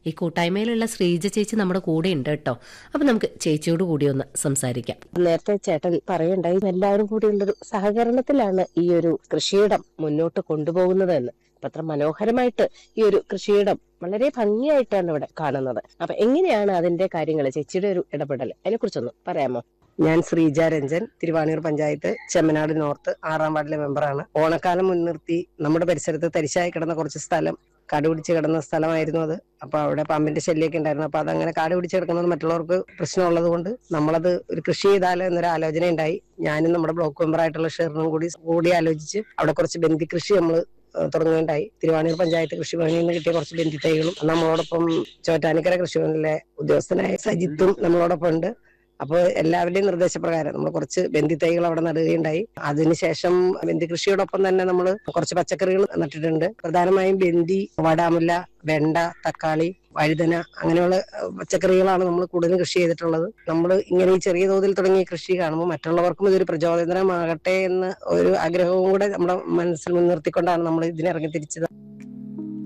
ഈ കൂട്ടായ്മയിലുള്ള ശ്രീജ ചേച്ചി നമ്മുടെ കൂടെ ഉണ്ട് കേട്ടോ അപ്പൊ നമുക്ക് ചേച്ചിയോട് കൂടി ഒന്ന് സംസാരിക്കാം നേരത്തെ ചേട്ടൻ പറയണ്ടായി എല്ലാവരും കൂടിയുള്ളൊരു സഹകരണത്തിലാണ് ഈ ഒരു കൃഷിയിടം മുന്നോട്ട് കൊണ്ടുപോകുന്നത് എന്ന് അപ്പൊ അത്ര മനോഹരമായിട്ട് ഈ ഒരു കൃഷിയിടം വളരെ ഭംഗിയായിട്ടാണ് ഇവിടെ കാണുന്നത് അപ്പൊ എങ്ങനെയാണ് അതിന്റെ കാര്യങ്ങൾ ചേച്ചിയുടെ ഒരു ഇടപെടൽ അതിനെ കുറിച്ചൊന്ന് പറയാമോ ഞാൻ ശ്രീജ രഞ്ജൻ തിരുവാണിയൂർ പഞ്ചായത്ത് ചെമ്മനാട് നോർത്ത് ആറാം വാർഡിലെ മെമ്പറാണ് ഓണക്കാലം മുൻനിർത്തി നമ്മുടെ പരിസരത്ത് തരിശായി കിടന്ന കുറച്ച് സ്ഥലം കാട് പിടിച്ച് കിടന്ന സ്ഥലമായിരുന്നു അത് അപ്പൊ അവിടെ പാമ്പിന്റെ ശല്യമൊക്കെ ഉണ്ടായിരുന്നു അപ്പൊ അതങ്ങനെ കാട് പിടിച്ച് കിടക്കുന്നത് മറ്റുള്ളവർക്ക് പ്രശ്നമുള്ളത് കൊണ്ട് നമ്മളത് ഒരു കൃഷി ചെയ്താലോ എന്നൊരു ആലോചന ഉണ്ടായി ഞാനും നമ്മുടെ ബ്ലോക്ക് മെമ്പറായിട്ടുള്ള ഷെറിനും കൂടി കൂടി ആലോചിച്ച് അവിടെ കുറച്ച് ബന്ദി കൃഷി നമ്മൾ തുടങ്ങുകയുണ്ടായി തിരുവാണിയൂർ പഞ്ചായത്ത് കൃഷിഭവനിൽ നിന്ന് കിട്ടിയ കുറച്ച് ബന്ദി തൈകളും നമ്മളോടൊപ്പം ചോറ്റാനിക്കര കൃഷിഭവനിലെ ഉദ്യോഗസ്ഥനായ സജിത്തും നമ്മളോടൊപ്പം ഉണ്ട് അപ്പോൾ എല്ലാവരുടെയും നിർദ്ദേശപ്രകാരം നമ്മൾ കുറച്ച് ബന്ദി തൈകൾ അവിടെ നടുകയുണ്ടായി അതിനുശേഷം ബന്ദി കൃഷിയോടൊപ്പം തന്നെ നമ്മൾ കുറച്ച് പച്ചക്കറികൾ നട്ടിട്ടുണ്ട് പ്രധാനമായും ബന്ദി വടാമുല്ല വെണ്ട തക്കാളി വഴുതന അങ്ങനെയുള്ള ഏഹ്, പച്ചക്കറികളാണ് നമ്മൾ കൂടുതലും കൃഷി ചെയ്തിട്ടുള്ളത് നമ്മൾ ഇങ്ങനെ ഈ ചെറിയ തോതിൽ തുടങ്ങിയ കൃഷി കാണുമ്പോൾ മറ്റുള്ളവർക്കും ഇതൊരു പ്രചോദനമാകട്ടെ എന്ന് ഒരു ആഗ്രഹവും കൂടെ നമ്മുടെ മനസ്സിൽ മുൻനിർത്തിക്കൊണ്ടാണ് നമ്മൾ ഇതിനിറങ്ങി തിരിച്ചത്